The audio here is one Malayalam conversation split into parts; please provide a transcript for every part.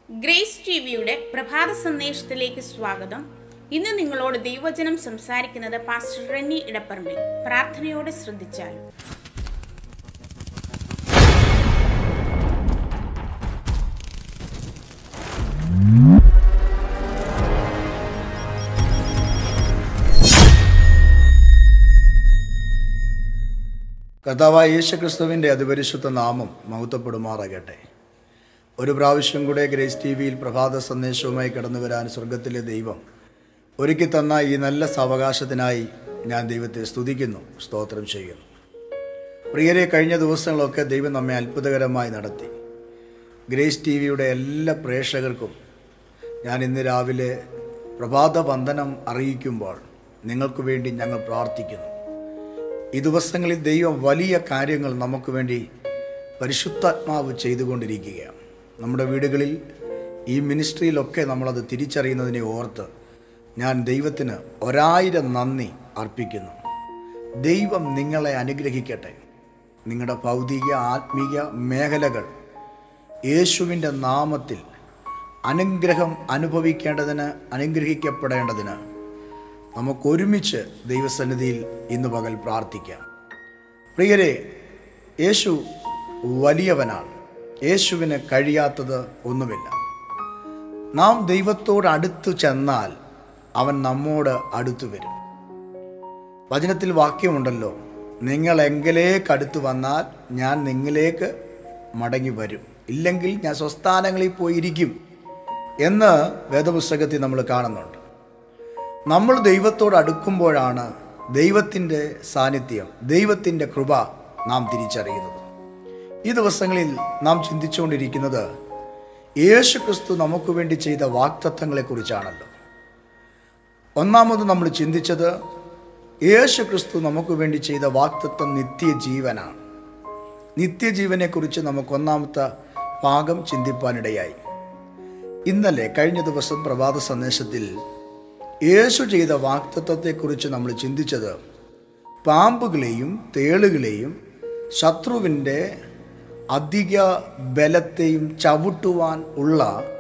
ഗ്രേസ് ടി വിയുടെ പ്രഭാത സന്ദേശത്തിലേക്ക് സ്വാഗതം ഇന്ന് നിങ്ങളോട് ദൈവവചനം സംസാരിക്കുന്നത് പാസ്റ്റർ റെന്നി ഇടപ്പറമ്പിൽ പ്രാർത്ഥനയോടെ ശ്രദ്ധിച്ചാൽ കർത്താവായ യേശുക്രിസ്തുവിൻ്റെ അതിപരിശുദ്ധ നാമം മഹത്വപ്പെടുമാറാകട്ടെ ഒരു പ്രാവശ്യം കൂടെ ഗ്രേസ് ടി വിയിൽ പ്രഭാത സന്ദേശവുമായി കടന്നു വരാൻ സ്വർഗത്തിലെ ദൈവം ഒരുക്കി തന്ന ഈ നല്ല സാവകാശത്തിനായി ഞാൻ ദൈവത്തെ സ്തുതിക്കുന്നു സ്തോത്രം ചെയ്യുന്നു പ്രിയരെ കഴിഞ്ഞ ദിവസങ്ങളൊക്കെ ദൈവം നമ്മെ അത്ഭുതകരമായി നടത്തി ഗ്രേസ് ടി വിയുടെ എല്ലാ പ്രേക്ഷകർക്കും ഞാൻ ഇന്ന് രാവിലെ പ്രഭാത വന്ദനം അറിയിക്കുമ്പോൾ നിങ്ങൾക്ക് വേണ്ടി ഞങ്ങൾ പ്രാർത്ഥിക്കുന്നു ഈ ദിവസങ്ങളിൽ ദൈവം വലിയ കാര്യങ്ങൾ നമുക്ക് വേണ്ടി പരിശുദ്ധാത്മാവ് ചെയ്തുകൊണ്ടിരിക്കുകയാണ് നമ്മുടെ വീടുകളിൽ ഈ മിനിസ്ട്രിയിലൊക്കെ നമ്മളത് തിരിച്ചറിയുന്നതിനെ ഓർത്ത് ഞാൻ ദൈവത്തിന് ഒരായിരം നന്ദി അർപ്പിക്കുന്നു ദൈവം നിങ്ങളെ അനുഗ്രഹിക്കട്ടെ നിങ്ങളുടെ ഭൗതിക ആത്മീയ മേഖലകൾ യേശുവിൻ്റെ നാമത്തിൽ അനുഗ്രഹം അനുഭവിക്കേണ്ടതിന് അനുഗ്രഹിക്കപ്പെടേണ്ടതിന് നമുക്കൊരുമിച്ച് ദൈവസന്നിധിയിൽ ഇന്ന് പകൽ പ്രാർത്ഥിക്കാം പ്രിയരെ യേശു വലിയവനാണ് യേശുവിന് കഴിയാത്തത് ഒന്നുമില്ല നാം ദൈവത്തോട് അടുത്തു ചെന്നാൽ അവൻ നമ്മോട് അടുത്തു വരും വചനത്തിൽ വാക്യമുണ്ടല്ലോ നിങ്ങൾ എങ്കിലേക്ക് അടുത്ത് വന്നാൽ ഞാൻ നിങ്ങളിലേക്ക് മടങ്ങി വരും ഇല്ലെങ്കിൽ ഞാൻ സ്വസ്ഥാനങ്ങളിൽ പോയിരിക്കും എന്ന് വേദപുസ്തകത്തിൽ നമ്മൾ കാണുന്നുണ്ട് നമ്മൾ ദൈവത്തോട് അടുക്കുമ്പോഴാണ് ദൈവത്തിൻ്റെ സാന്നിധ്യം ദൈവത്തിൻ്റെ കൃപ നാം തിരിച്ചറിയുന്നത് ഈ ദിവസങ്ങളിൽ നാം ചിന്തിച്ചുകൊണ്ടിരിക്കുന്നത് യേശു ക്രിസ്തു നമുക്ക് വേണ്ടി ചെയ്ത വാക്തത്വങ്ങളെക്കുറിച്ചാണല്ലോ ഒന്നാമത് നമ്മൾ ചിന്തിച്ചത് യേശു ക്രിസ്തു നമുക്ക് വേണ്ടി ചെയ്ത വാക്തത്വം നിത്യജീവനാണ് നിത്യജീവനെക്കുറിച്ച് നമുക്ക് ഒന്നാമത്തെ ഭാഗം ചിന്തിപ്പാനിടയായി ഇന്നലെ കഴിഞ്ഞ ദിവസം പ്രഭാത സന്ദേശത്തിൽ യേശു ചെയ്ത വാക്തത്വത്തെക്കുറിച്ച് നമ്മൾ ചിന്തിച്ചത് പാമ്പുകളെയും തേളുകളെയും ശത്രുവിൻ്റെ അധിക ബലത്തെയും ചവിട്ടുവാൻ ഉള്ള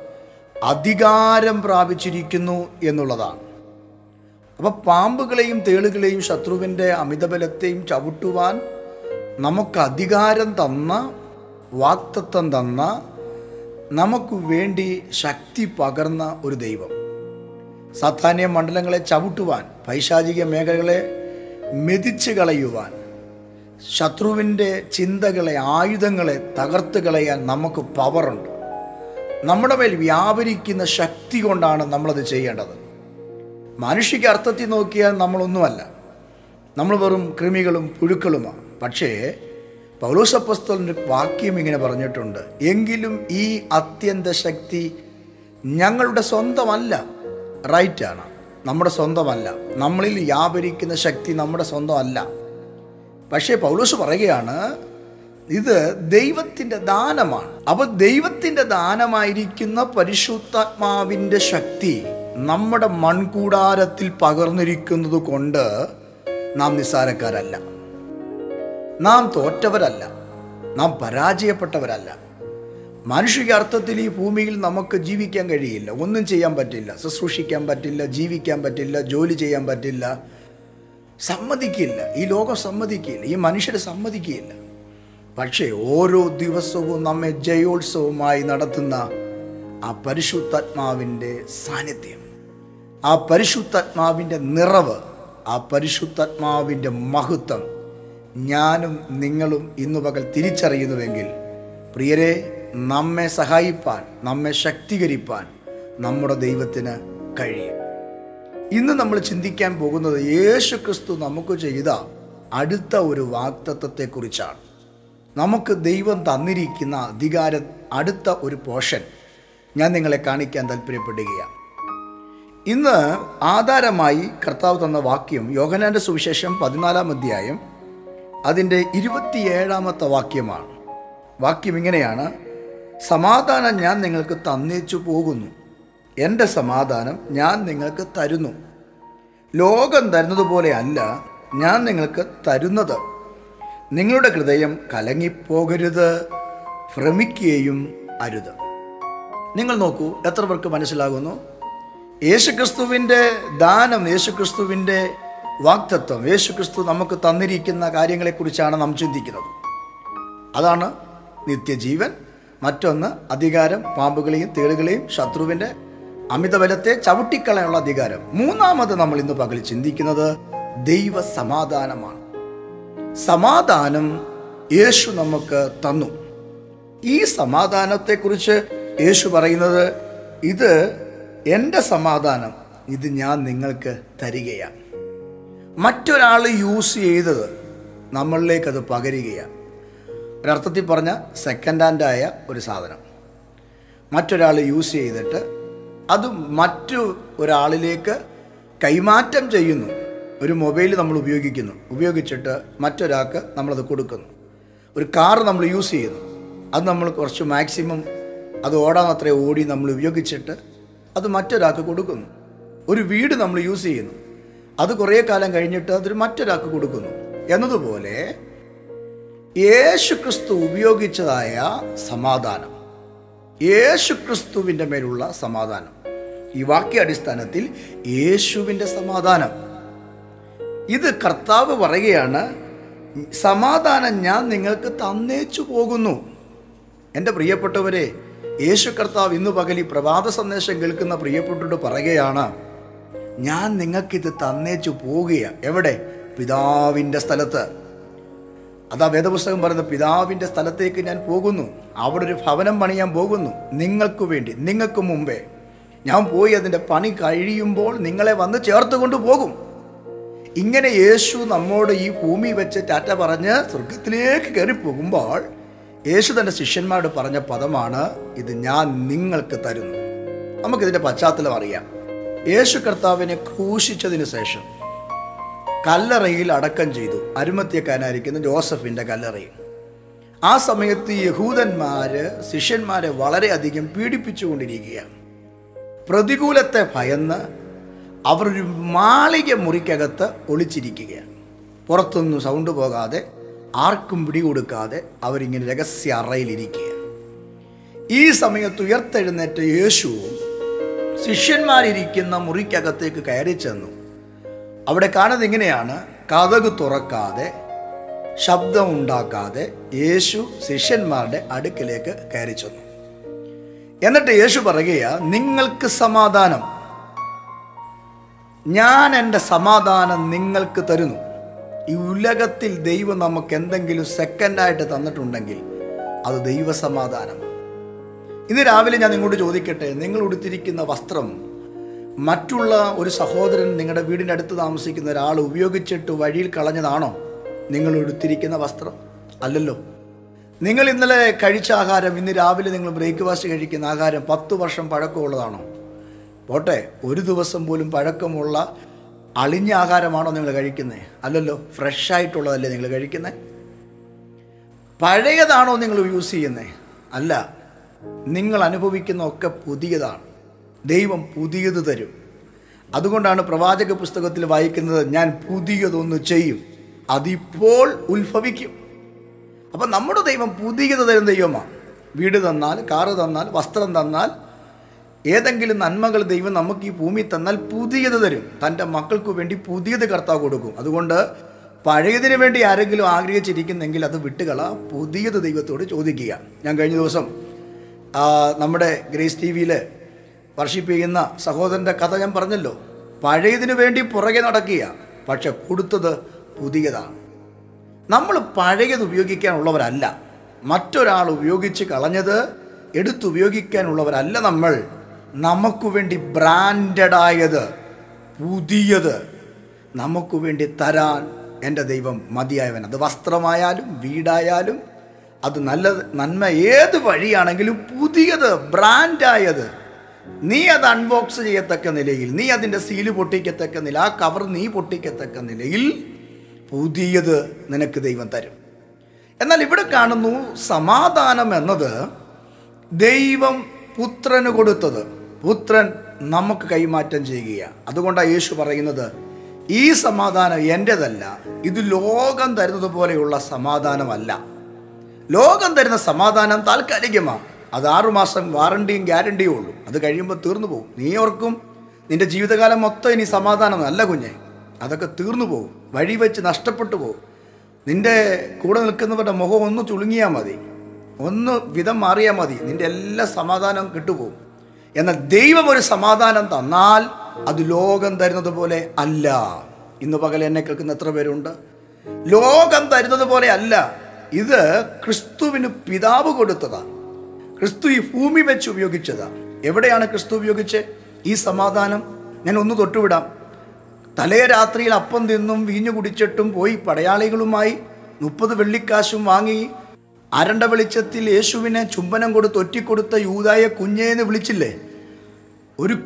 അധികാരം പ്രാപിച്ചിരിക്കുന്നു എന്നുള്ളതാണ് അപ്പോൾ പാമ്പുകളെയും തേളുകളെയും ശത്രുവിൻ്റെ അമിതബലത്തെയും ചവിട്ടുവാൻ നമുക്ക് അധികാരം തന്ന വാക്തത്വം തന്ന നമുക്ക് വേണ്ടി ശക്തി പകർന്ന ഒരു ദൈവം സാധാന്യ മണ്ഡലങ്ങളെ ചവിട്ടുവാൻ പൈശാചിക മേഖലകളെ മെതിച്ച് കളയുവാൻ ശത്രുവിൻ്റെ ചിന്തകളെ ആയുധങ്ങളെ തകർത്ത് കളയാൻ നമുക്ക് പവറുണ്ട് നമ്മുടെ മേൽ വ്യാപരിക്കുന്ന ശക്തി കൊണ്ടാണ് നമ്മളത് ചെയ്യേണ്ടത് മാനുഷിക അർത്ഥത്തിൽ നോക്കിയാൽ നമ്മളൊന്നുമല്ല നമ്മൾ വെറും കൃമികളും പുഴുക്കളുമാണ് പക്ഷേ പൗലോസപ്പസ്തലിൻ്റെ വാക്യം ഇങ്ങനെ പറഞ്ഞിട്ടുണ്ട് എങ്കിലും ഈ അത്യന്ത ശക്തി ഞങ്ങളുടെ സ്വന്തമല്ല റൈറ്റാണ് നമ്മുടെ സ്വന്തമല്ല നമ്മളിൽ വ്യാപരിക്കുന്ന ശക്തി നമ്മുടെ സ്വന്തമല്ല പക്ഷേ പൗലോസ് പറയുകയാണ് ഇത് ദൈവത്തിൻ്റെ ദാനമാണ് അപ്പോൾ ദൈവത്തിൻ്റെ ദാനമായിരിക്കുന്ന പരിശുദ്ധാത്മാവിൻ്റെ ശക്തി നമ്മുടെ മൺകൂടാരത്തിൽ പകർന്നിരിക്കുന്നത് കൊണ്ട് നാം നിസ്സാരക്കാരല്ല നാം തോറ്റവരല്ല നാം പരാജയപ്പെട്ടവരല്ല മാനുഷിക അർത്ഥത്തിൽ ഈ ഭൂമിയിൽ നമുക്ക് ജീവിക്കാൻ കഴിയില്ല ഒന്നും ചെയ്യാൻ പറ്റില്ല ശുശ്രൂഷിക്കാൻ പറ്റില്ല ജീവിക്കാൻ പറ്റില്ല ജോലി ചെയ്യാൻ പറ്റില്ല സമ്മതിക്കില്ല ഈ ലോകം സമ്മതിക്കില്ല ഈ മനുഷ്യരെ സമ്മതിക്കില്ല പക്ഷേ ഓരോ ദിവസവും നമ്മെ ജയോത്സവമായി നടത്തുന്ന ആ പരിശുദ്ധാത്മാവിൻ്റെ സാന്നിധ്യം ആ പരിശുദ്ധാത്മാവിൻ്റെ നിറവ് ആ പരിശുദ്ധാത്മാവിൻ്റെ മഹത്വം ഞാനും നിങ്ങളും ഇന്നു പകൽ തിരിച്ചറിയുന്നുവെങ്കിൽ പ്രിയരെ നമ്മെ സഹായിപ്പാൻ നമ്മെ ശക്തീകരിപ്പാൻ നമ്മുടെ ദൈവത്തിന് കഴിയും ഇന്ന് നമ്മൾ ചിന്തിക്കാൻ പോകുന്നത് യേശു ക്രിസ്തു നമുക്ക് ചെയ്ത അടുത്ത ഒരു വാക്തത്വത്തെക്കുറിച്ചാണ് നമുക്ക് ദൈവം തന്നിരിക്കുന്ന അധികാരം അടുത്ത ഒരു പോഷൻ ഞാൻ നിങ്ങളെ കാണിക്കാൻ താല്പര്യപ്പെടുകയാണ് ഇന്ന് ആധാരമായി കർത്താവ് തന്ന വാക്യം യോഹനാന്റെ സുവിശേഷം പതിനാലാം അധ്യായം അതിൻ്റെ ഇരുപത്തിയേഴാമത്തെ വാക്യമാണ് വാക്യം ഇങ്ങനെയാണ് സമാധാനം ഞാൻ നിങ്ങൾക്ക് തന്നേച്ചു പോകുന്നു എൻ്റെ സമാധാനം ഞാൻ നിങ്ങൾക്ക് തരുന്നു ലോകം തരുന്നത് പോലെ അല്ല ഞാൻ നിങ്ങൾക്ക് തരുന്നത് നിങ്ങളുടെ ഹൃദയം കലങ്ങിപ്പോകരുത് ഭ്രമിക്കുകയും അരുത് നിങ്ങൾ നോക്കൂ എത്ര പേർക്ക് മനസ്സിലാകുന്നു യേശുക്രിസ്തുവിൻ്റെ ദാനം യേശുക്രിസ്തുവിൻ്റെ വാക്തത്വം യേശുക്രിസ്തു നമുക്ക് തന്നിരിക്കുന്ന കാര്യങ്ങളെക്കുറിച്ചാണ് നാം ചിന്തിക്കുന്നത് അതാണ് നിത്യജീവൻ മറ്റൊന്ന് അധികാരം പാമ്പുകളെയും തേളുകളെയും ശത്രുവിൻ്റെ അമിതബലത്തെ ചവിട്ടിക്കളയാനുള്ള അധികാരം മൂന്നാമത് നമ്മൾ ഇന്ന് പകൽ ചിന്തിക്കുന്നത് ദൈവ സമാധാനമാണ് സമാധാനം യേശു നമുക്ക് തന്നു ഈ സമാധാനത്തെക്കുറിച്ച് യേശു പറയുന്നത് ഇത് എൻ്റെ സമാധാനം ഇത് ഞാൻ നിങ്ങൾക്ക് തരികയാണ് മറ്റൊരാൾ യൂസ് ചെയ്തത് നമ്മളിലേക്ക് അത് പകരുകയാണ് ഒരർത്ഥത്തിൽ പറഞ്ഞ സെക്കൻഡ് ഹാൻഡായ ഒരു സാധനം മറ്റൊരാൾ യൂസ് ചെയ്തിട്ട് അത് മറ്റു ഒരാളിലേക്ക് കൈമാറ്റം ചെയ്യുന്നു ഒരു മൊബൈൽ നമ്മൾ ഉപയോഗിക്കുന്നു ഉപയോഗിച്ചിട്ട് മറ്റൊരാൾക്ക് നമ്മളത് കൊടുക്കുന്നു ഒരു കാർ നമ്മൾ യൂസ് ചെയ്യുന്നു അത് നമ്മൾ കുറച്ച് മാക്സിമം അത് ഓടാൻ അത്ര ഓടി നമ്മൾ ഉപയോഗിച്ചിട്ട് അത് മറ്റൊരാൾക്ക് കൊടുക്കുന്നു ഒരു വീട് നമ്മൾ യൂസ് ചെയ്യുന്നു അത് കുറേ കാലം കഴിഞ്ഞിട്ട് അതൊരു മറ്റൊരാൾക്ക് കൊടുക്കുന്നു എന്നതുപോലെ യേശുക്രിസ്തു ഉപയോഗിച്ചതായ സമാധാനം യേശുക്രിസ്തുവിൻ്റെ മേലുള്ള സമാധാനം ഈ വാക്യാടിസ്ഥാനത്തിൽ യേശുവിൻ്റെ സമാധാനം ഇത് കർത്താവ് പറയുകയാണ് സമാധാനം ഞാൻ നിങ്ങൾക്ക് തന്നേച്ചു പോകുന്നു എൻ്റെ പ്രിയപ്പെട്ടവരെ യേശു കർത്താവ് ഇന്ന് പകൽ ഈ പ്രഭാത സന്ദേശം കേൾക്കുന്ന പ്രിയപ്പെട്ടോട് പറയുകയാണ് ഞാൻ നിങ്ങൾക്കിത് തന്നേച്ചു പോവുകയാണ് എവിടെ പിതാവിൻ്റെ സ്ഥലത്ത് അതാ വേദപുസ്തകം പറയുന്നത് പിതാവിൻ്റെ സ്ഥലത്തേക്ക് ഞാൻ പോകുന്നു അവിടെ ഒരു ഭവനം പണിയാൻ പോകുന്നു നിങ്ങൾക്ക് വേണ്ടി നിങ്ങൾക്ക് മുമ്പേ ഞാൻ പോയി അതിൻ്റെ പണി കഴിയുമ്പോൾ നിങ്ങളെ വന്ന് ചേർത്ത് പോകും ഇങ്ങനെ യേശു നമ്മോട് ഈ ഭൂമി വെച്ച് ടാറ്റ പറഞ്ഞ് സ്വർഗത്തിലേക്ക് കയറി പോകുമ്പോൾ യേശു തൻ്റെ ശിഷ്യന്മാരോട് പറഞ്ഞ പദമാണ് ഇത് ഞാൻ നിങ്ങൾക്ക് തരുന്നു നമുക്കിതിൻ്റെ പശ്ചാത്തലം അറിയാം യേശു കർത്താവിനെ ക്രൂശിച്ചതിന് ശേഷം കല്ലറയിൽ അടക്കം ചെയ്തു അരുമത്യക്കാനായിരിക്കുന്ന ജോസഫിൻ്റെ കല്ലറയിൽ ആ സമയത്ത് യഹൂദന്മാര് ശിഷ്യന്മാരെ വളരെയധികം പീഡിപ്പിച്ചുകൊണ്ടിരിക്കുകയാണ് പ്രതികൂലത്തെ ഭയന്ന് അവർ ഒരു മാളിക മുറിക്കകത്ത് ഒളിച്ചിരിക്കുകയാണ് പുറത്തൊന്നും സൗണ്ട് പോകാതെ ആർക്കും പിടികൊടുക്കാതെ അവരിങ്ങനെ രഹസ്യ അറയിലിരിക്കുകയാണ് ഈ സമയത്ത് ഉയർത്തെഴുന്നേറ്റ യേശുവും ശിഷ്യന്മാരിരിക്കുന്ന മുറിക്കകത്തേക്ക് കയറി ചെന്നു അവിടെ കാണുന്നത് ഇങ്ങനെയാണ് കഥക് തുറക്കാതെ ശബ്ദം ഉണ്ടാക്കാതെ യേശു ശിഷ്യന്മാരുടെ അടുക്കിലേക്ക് കയറി ചെന്നു എന്നിട്ട് യേശു പറയുകയാ നിങ്ങൾക്ക് സമാധാനം ഞാൻ എൻ്റെ സമാധാനം നിങ്ങൾക്ക് തരുന്നു ഈ ഉലകത്തിൽ ദൈവം നമുക്ക് എന്തെങ്കിലും സെക്കൻഡായിട്ട് തന്നിട്ടുണ്ടെങ്കിൽ അത് ദൈവസമാധാനം ഇന്ന് രാവിലെ ഞാൻ നിങ്ങളോട് ചോദിക്കട്ടെ നിങ്ങൾ ഉടുത്തിരിക്കുന്ന വസ്ത്രം മറ്റുള്ള ഒരു സഹോദരൻ നിങ്ങളുടെ വീടിൻ്റെ അടുത്ത് താമസിക്കുന്ന ഒരാൾ ഉപയോഗിച്ചിട്ട് വഴിയിൽ കളഞ്ഞതാണോ നിങ്ങൾ ഉടുത്തിരിക്കുന്ന വസ്ത്രം അല്ലല്ലോ നിങ്ങൾ ഇന്നലെ കഴിച്ച ആഹാരം ഇന്ന് രാവിലെ നിങ്ങൾ ബ്രേക്ക്ഫാസ്റ്റ് കഴിക്കുന്ന ആഹാരം പത്ത് വർഷം പഴക്കമുള്ളതാണോ പോട്ടെ ഒരു ദിവസം പോലും പഴക്കമുള്ള അളിഞ്ഞ ആഹാരമാണോ നിങ്ങൾ കഴിക്കുന്നത് അല്ലല്ലോ ഫ്രഷ് ആയിട്ടുള്ളതല്ലേ നിങ്ങൾ കഴിക്കുന്നത് പഴയതാണോ നിങ്ങൾ യൂസ് ചെയ്യുന്നത് അല്ല നിങ്ങൾ അനുഭവിക്കുന്ന ഒക്കെ പുതിയതാണ് ദൈവം പുതിയത് തരും അതുകൊണ്ടാണ് പ്രവാചക പുസ്തകത്തിൽ വായിക്കുന്നത് ഞാൻ പുതിയതൊന്ന് ചെയ്യും അതിപ്പോൾ ഉത്ഭവിക്കും അപ്പം നമ്മുടെ ദൈവം പുതിയത് തരും ദൈവമാണ് വീട് തന്നാൽ കാറ് തന്നാൽ വസ്ത്രം തന്നാൽ ഏതെങ്കിലും നന്മകൾ ദൈവം നമുക്ക് ഈ ഭൂമി തന്നാൽ പുതിയത് തരും തൻ്റെ മക്കൾക്ക് വേണ്ടി പുതിയത് കർത്താവ് കൊടുക്കും അതുകൊണ്ട് പഴയതിന് വേണ്ടി ആരെങ്കിലും ആഗ്രഹിച്ചിരിക്കുന്നെങ്കിൽ അത് വിട്ടുകള പുതിയത് ദൈവത്തോട് ചോദിക്കുക ഞാൻ കഴിഞ്ഞ ദിവസം ആ, നമ്മുടെ ഗ്രേസ് ടി വിയിൽ വർഷിപ്പ് ചെയ്യുന്ന സഹോദരൻ്റെ കഥ ഞാൻ പറഞ്ഞല്ലോ പഴയതിനു വേണ്ടി പുറകെ നടക്കുക പക്ഷെ കൊടുത്തത് പുതിയതാണ് നമ്മൾ പഴയത് ഉപയോഗിക്കാനുള്ളവരല്ല മറ്റൊരാൾ ഉപയോഗിച്ച് കളഞ്ഞത് എടുത്തുപയോഗിക്കാനുള്ളവരല്ല നമ്മൾ നമുക്ക് വേണ്ടി ബ്രാൻഡഡായത് പുതിയത് നമുക്ക് വേണ്ടി തരാൻ എൻ്റെ ദൈവം മതിയായവൻ അത് വസ്ത്രമായാലും വീടായാലും അത് നല്ല നന്മ ഏത് വഴിയാണെങ്കിലും പുതിയത് ബ്രാൻഡായത് നീ അത് അൺബോക്സ് ചെയ്യത്തക്ക നിലയിൽ നീ അതിൻ്റെ സീല് പൊട്ടിക്കത്തക്ക നില ആ കവർ നീ പൊട്ടിക്കത്തക്ക നിലയിൽ പുതിയത് നിനക്ക് ദൈവം തരും എന്നാൽ ഇവിടെ കാണുന്നു സമാധാനം എന്നത് ദൈവം പുത്രന് കൊടുത്തത് പുത്രൻ നമുക്ക് കൈമാറ്റം ചെയ്യുകയാണ് അതുകൊണ്ടാണ് യേശു പറയുന്നത് ഈ സമാധാനം എൻ്റെതല്ല ഇത് ലോകം തരുന്നത് പോലെയുള്ള സമാധാനമല്ല ലോകം തരുന്ന സമാധാനം താൽക്കാലികമാണ് അത് ആറുമാസം വാറണ്ടിയും ഗ്യാരണ്ടിയും ഉള്ളൂ അത് കഴിയുമ്പോൾ തീർന്നു പോകും നീ ഓർക്കും നിന്റെ ജീവിതകാലം മൊത്തം ഇനി സമാധാനം അല്ല കുഞ്ഞെ അതൊക്കെ തീർന്നു പോകും വഴി വെച്ച് നഷ്ടപ്പെട്ടു പോകും നിന്റെ കൂടെ നിൽക്കുന്നവരുടെ മുഖം ഒന്ന് ചുളുങ്ങിയാൽ മതി ഒന്ന് വിധം മാറിയാൽ മതി നിന്റെ എല്ലാ സമാധാനവും കിട്ടുപോകും എന്നാൽ ദൈവം ഒരു സമാധാനം തന്നാൽ അത് ലോകം തരുന്നത് പോലെ അല്ല ഇന്ന് പകൽ എന്നെ കേൾക്കുന്ന എത്ര പേരുണ്ട് ലോകം തരുന്നത് പോലെ അല്ല ഇത് ക്രിസ്തുവിന് പിതാവ് കൊടുത്തതാണ് ക്രിസ്തു ഈ ഭൂമി വെച്ച് ഉപയോഗിച്ചതാണ് എവിടെയാണ് ക്രിസ്തു ഉപയോഗിച്ച് ഈ സമാധാനം ഞാൻ ഒന്ന് തൊട്ടുവിടാം തലേ രാത്രിയിൽ അപ്പം തിന്നും വീഞ്ഞു കുടിച്ചിട്ടും പോയി പടയാളികളുമായി മുപ്പത് വെള്ളിക്കാശും വാങ്ങി അരണ്ട വെളിച്ചത്തിൽ യേശുവിനെ ചുംബനം കൊടുത്ത് ഒറ്റിക്കൊടുത്ത യൂതായെ കുഞ്ഞേന്ന് വിളിച്ചില്ലേ ഒരു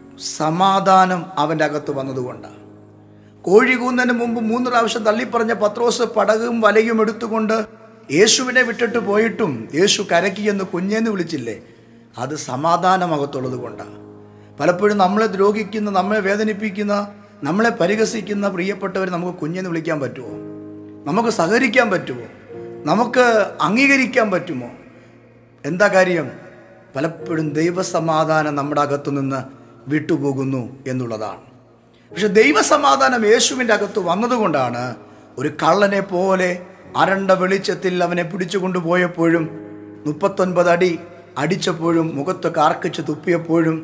സമാധാനം അവൻ്റെ അകത്ത് വന്നതുകൊണ്ടാണ് കോഴി കൂന്നതിന് മുമ്പ് മൂന്ന് പ്രാവശ്യം തള്ളിപ്പറഞ്ഞ പത്രോസ് പടകും വലയും എടുത്തുകൊണ്ട് യേശുവിനെ വിട്ടിട്ട് പോയിട്ടും യേശു കരക്കി എന്ന് കുഞ്ഞേന്ന് വിളിച്ചില്ലേ അത് സമാധാനമകത്തുള്ളത് കൊണ്ടാണ് പലപ്പോഴും നമ്മളെ ദ്രോഹിക്കുന്ന നമ്മളെ വേദനിപ്പിക്കുന്ന നമ്മളെ പരിഹസിക്കുന്ന പ്രിയപ്പെട്ടവർ നമുക്ക് കുഞ്ഞെന്ന് വിളിക്കാൻ പറ്റുമോ നമുക്ക് സഹകരിക്കാൻ പറ്റുമോ നമുക്ക് അംഗീകരിക്കാൻ പറ്റുമോ എന്താ കാര്യം പലപ്പോഴും ദൈവസമാധാനം നമ്മുടെ അകത്തു നിന്ന് വിട്ടുപോകുന്നു എന്നുള്ളതാണ് പക്ഷെ ദൈവസമാധാനം യേശുവിൻ്റെ അകത്ത് വന്നതുകൊണ്ടാണ് ഒരു കള്ളനെ പോലെ അരണ്ട വെളിച്ചത്തിൽ അവനെ പിടിച്ചു കൊണ്ടുപോയപ്പോഴും മുപ്പത്തൊൻപത് അടി അടിച്ചപ്പോഴും മുഖത്ത് കാർക്കിച്ച് തുപ്പിയപ്പോഴും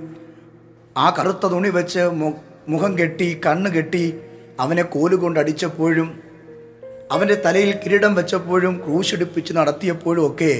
ആ കറുത്ത തുണി വെച്ച് മു- മുഖം കെട്ടി കണ്ണ് കെട്ടി അവനെ കോലുകൊണ്ട് അടിച്ചപ്പോഴും അവൻ്റെ തലയിൽ കിരീടം വെച്ചപ്പോഴും ക്രൂശിടിപ്പിച്ച് നടത്തിയപ്പോഴും ഒക്കെ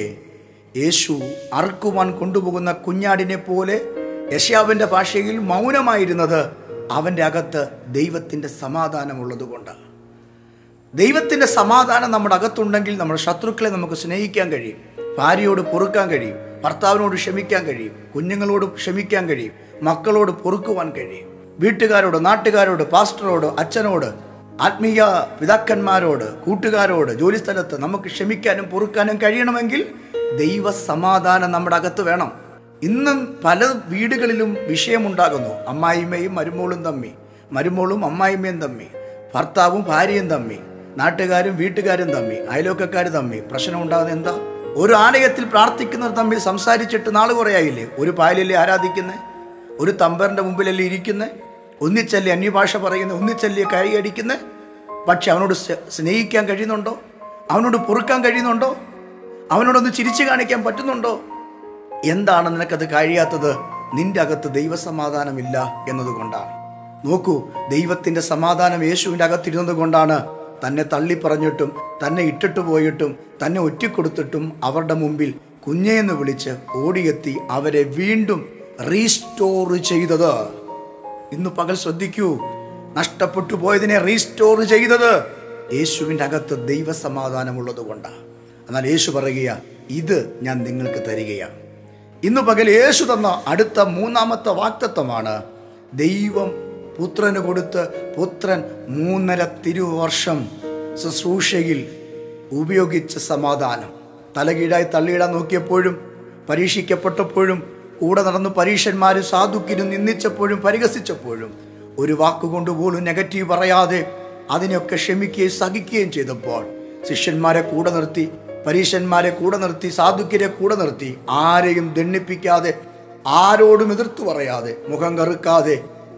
യേശു അറുക്കുവാൻ കൊണ്ടുപോകുന്ന കുഞ്ഞാടിനെ പോലെ യശാവിൻ്റെ ഭാഷയിൽ മൗനമായിരുന്നത് അവൻ്റെ അകത്ത് ദൈവത്തിൻ്റെ സമാധാനമുള്ളത് കൊണ്ടാണ് ദൈവത്തിൻ്റെ സമാധാനം നമ്മുടെ അകത്തുണ്ടെങ്കിൽ നമ്മുടെ ശത്രുക്കളെ നമുക്ക് സ്നേഹിക്കാൻ കഴിയും ഭാര്യയോട് പൊറുക്കാൻ കഴിയും ഭർത്താവിനോട് ക്ഷമിക്കാൻ കഴിയും കുഞ്ഞുങ്ങളോട് ക്ഷമിക്കാൻ കഴിയും മക്കളോട് പൊറുക്കുവാൻ കഴിയും വീട്ടുകാരോട് നാട്ടുകാരോട് പാസ്റ്ററോട് അച്ഛനോട് ആത്മീയ പിതാക്കന്മാരോട് കൂട്ടുകാരോട് ജോലിസ്ഥലത്ത് നമുക്ക് ക്ഷമിക്കാനും പൊറുക്കാനും കഴിയണമെങ്കിൽ ദൈവ സമാധാനം നമ്മുടെ അകത്ത് വേണം ഇന്നും പല വീടുകളിലും വിഷയമുണ്ടാകുന്നു അമ്മായിമ്മയും മരുമോളും തമ്മി മരുമോളും അമ്മായിമ്മയും തമ്മി ഭർത്താവും ഭാര്യയും തമ്മി നാട്ടുകാരും വീട്ടുകാരും തമ്മി അയലോക്കക്കാർ തമ്മി പ്രശ്നം ഉണ്ടാകുന്നത് എന്താ ഒരു ആലയത്തിൽ പ്രാർത്ഥിക്കുന്നവർ തമ്മിൽ സംസാരിച്ചിട്ട് നാൾ കുറയായില്ലേ ഒരു പായലല്ലേ ആരാധിക്കുന്നത് ഒരു തമ്പറിന്റെ മുമ്പിലല്ലേ ഇരിക്കുന്നത് ഒന്നിച്ചല്ലേ അന്യഭാഷ പറയുന്നത് ഒന്നിച്ചല്ലേ കൈ അടിക്കുന്നത് പക്ഷെ അവനോട് സ് സ്നേഹിക്കാൻ കഴിയുന്നുണ്ടോ അവനോട് പൊറുക്കാൻ കഴിയുന്നുണ്ടോ അവനോടൊന്ന് ചിരിച്ചു കാണിക്കാൻ പറ്റുന്നുണ്ടോ എന്താണ് നിനക്കത് കഴിയാത്തത് നിന്റെ അകത്ത് ദൈവസമാധാനമില്ല എന്നതുകൊണ്ടാണ് നോക്കൂ ദൈവത്തിന്റെ സമാധാനം യേശുവിൻ്റെ അകത്തിരുന്നത് കൊണ്ടാണ് തന്നെ തള്ളിപ്പറഞ്ഞിട്ടും തന്നെ ഇട്ടിട്ട് പോയിട്ടും തന്നെ ഒറ്റിക്കൊടുത്തിട്ടും അവരുടെ മുമ്പിൽ കുഞ്ഞേന്ന് വിളിച്ച് ഓടിയെത്തി അവരെ വീണ്ടും റീസ്റ്റോർ ചെയ്തത് ഇന്ന് പകൽ ശ്രദ്ധിക്കൂ നഷ്ടപ്പെട്ടു പോയതിനെ റീസ്റ്റോർ ചെയ്തത് യേശുവിൻ്റെ അകത്ത് ദൈവസമാധാനമുള്ളത് കൊണ്ടാണ് എന്നാൽ യേശു പറയുക ഇത് ഞാൻ നിങ്ങൾക്ക് തരികയാണ് ഇന്ന് പകൽ യേശു തന്ന അടുത്ത മൂന്നാമത്തെ വാക്തത്വമാണ് ദൈവം പുത്രന് കൊടുത്ത് പുത്രൻ മൂന്നര തിരുവർഷം ശുശ്രൂഷയിൽ ഉപയോഗിച്ച സമാധാനം തലകീഴായി തള്ളിയിടാൻ നോക്കിയപ്പോഴും പരീക്ഷിക്കപ്പെട്ടപ്പോഴും കൂടെ നടന്ന് പരീക്ഷന്മാരും സാധുക്കിനും നിന്ദിച്ചപ്പോഴും പരിഹസിച്ചപ്പോഴും ഒരു വാക്കുകൊണ്ട് പോലും നെഗറ്റീവ് പറയാതെ അതിനെയൊക്കെ ക്ഷമിക്കുകയും സഹിക്കുകയും ചെയ്തപ്പോൾ ശിഷ്യന്മാരെ കൂടെ നിർത്തി പരീക്ഷന്മാരെ കൂടെ നിർത്തി സാധുക്യരെ കൂടെ നിർത്തി ആരെയും ദണ്ണിപ്പിക്കാതെ ആരോടും എതിർത്തു പറയാതെ മുഖം കറുക്കാതെ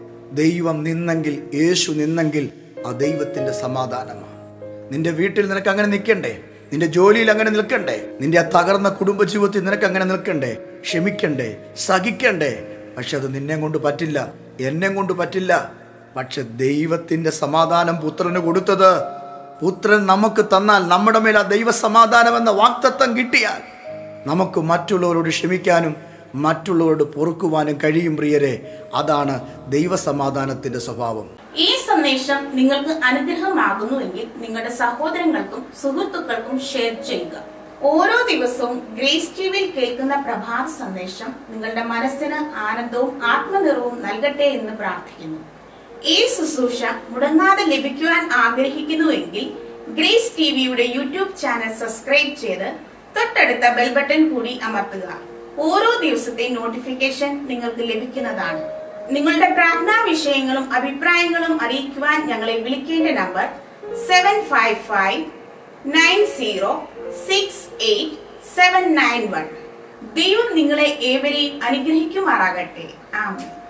ദൈവം നിന്നെങ്കിൽ യേശു നിന്നെങ്കിൽ ആ ദൈവത്തിന്റെ സമാധാനമാണ് നിന്റെ വീട്ടിൽ നിനക്ക് അങ്ങനെ നിൽക്കണ്ടേ നിന്റെ ജോലിയിൽ അങ്ങനെ നിൽക്കണ്ടേ നിന്റെ ആ തകർന്ന കുടുംബജീവിതത്തിൽ നിനക്ക് അങ്ങനെ നിൽക്കണ്ടേ ക്ഷമിക്കണ്ടേ സഹിക്കണ്ടേ പക്ഷെ അത് നിന്നെ കൊണ്ട് പറ്റില്ല എന്നെ കൊണ്ട് പറ്റില്ല പക്ഷെ ദൈവത്തിന്റെ സമാധാനം പുത്രന് കൊടുത്തത് പുത്രൻ നമുക്ക് തന്നാൽ നമ്മുടെ മേൽ ആ ദൈവ സമാധാനം എന്ന വാക്തത്വം കിട്ടിയാൽ നമുക്ക് മറ്റുള്ളവരോട് ക്ഷമിക്കാനും മറ്റുള്ളവരോട് പൊറുക്കുവാനും കഴിയും പ്രിയരെ അതാണ് ദൈവസമാധാനത്തിന്റെ സ്വഭാവം ഈ സന്ദേശം നിങ്ങൾക്ക് അനുഗ്രഹമാകുന്നുവെങ്കിൽ നിങ്ങളുടെ സഹോദരങ്ങൾക്കും സുഹൃത്തുക്കൾക്കും ഷെയർ ചെയ്യുക ഓരോ ദിവസവും ഗ്രേസ് ടിവിയിൽ കേൾക്കുന്ന പ്രഭാത സന്ദേശം നിങ്ങളുടെ മനസ്സിന് ആനന്ദവും ആത്മനിറവും നൽകട്ടെ എന്ന് പ്രാർത്ഥിക്കുന്നു ഈ ശുശ്രൂഷ മുടങ്ങാതെ ലഭിക്കുവാൻ ആഗ്രഹിക്കുന്നുവെങ്കിൽ ഗ്രേസ് ടിവിയുടെ യൂട്യൂബ് ചാനൽ സബ്സ്ക്രൈബ് ചെയ്ത് തൊട്ടടുത്ത ബെൽ ബട്ടൺ കൂടി അമർത്തുക ഓരോ ദിവസത്തെ നോട്ടിഫിക്കേഷൻ നിങ്ങൾക്ക് ലഭിക്കുന്നതാണ് നിങ്ങളുടെ പ്രാർത്ഥനാ വിഷയങ്ങളും അഭിപ്രായങ്ങളും അറിയിക്കുവാൻ ഞങ്ങളെ വിളിക്കേണ്ട number seven five five nine zero six eight seven nine one ദൈവം നിങ്ങളെ ഏവരെയും അനുഗ്രഹിക്കുമാറാകട്ടെ ആമേൻ